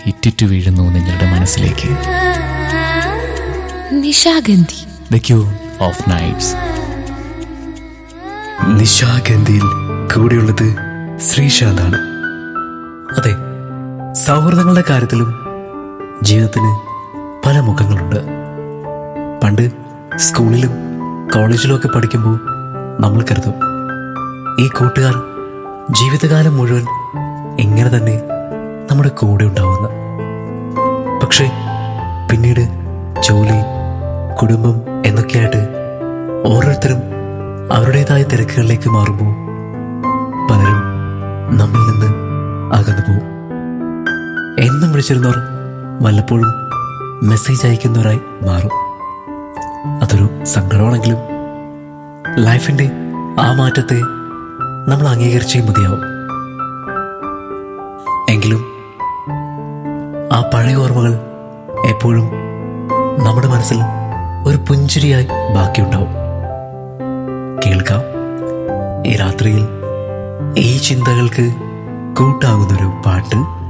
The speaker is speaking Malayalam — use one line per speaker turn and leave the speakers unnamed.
ഇറ്റിറ്റു വീഴുന്നു നിങ്ങളുടെ മനസ്സിലേക്ക്
Nishagandhi
the queen of nights
നിശാഗന്ധിയിൽ കൂടെയുള്ളത് ശ്രീശാന്താണ് അതെ സൗഹൃദങ്ങളുടെ കാര്യത്തിലും ജീവിതത്തിന് പല മുഖങ്ങളുണ്ട് പണ്ട് സ്കൂളിലും കോളേജിലും ഒക്കെ പഠിക്കുമ്പോൾ നമ്മൾ കരുതും ഈ കൂട്ടുകാർ ജീവിതകാലം മുഴുവൻ ഇങ്ങനെ തന്നെ നമ്മുടെ കൂടെ ഉണ്ടാവുന്ന പക്ഷേ പിന്നീട് ജോലി കുടുംബം എന്നൊക്കെയായിട്ട് ഓരോരുത്തരും അവരുടേതായ തിരക്കുകളിലേക്ക് മാറുമ്പോൾ പലരും നമ്മിൽ നിന്ന് അകന്നു പോകും എന്നും വിളിച്ചിരുന്നവർ വല്ലപ്പോഴും മെസ്സേജ് അയക്കുന്നവരായി മാറും അതൊരു സങ്കടമാണെങ്കിലും ലൈഫിന്റെ ആ മാറ്റത്തെ നമ്മൾ അംഗീകരിച്ചേ മതിയാവും എങ്കിലും ആ പഴയ ഓർമ്മകൾ എപ്പോഴും നമ്മുടെ മനസ്സിൽ ഒരു പുഞ്ചിരിയായി ബാക്കിയുണ്ടാവും കേൾക്കാം ഈ രാത്രിയിൽ ഈ ചിന്തകൾക്ക് കൂട്ടാകുന്നൊരു പാട്ട്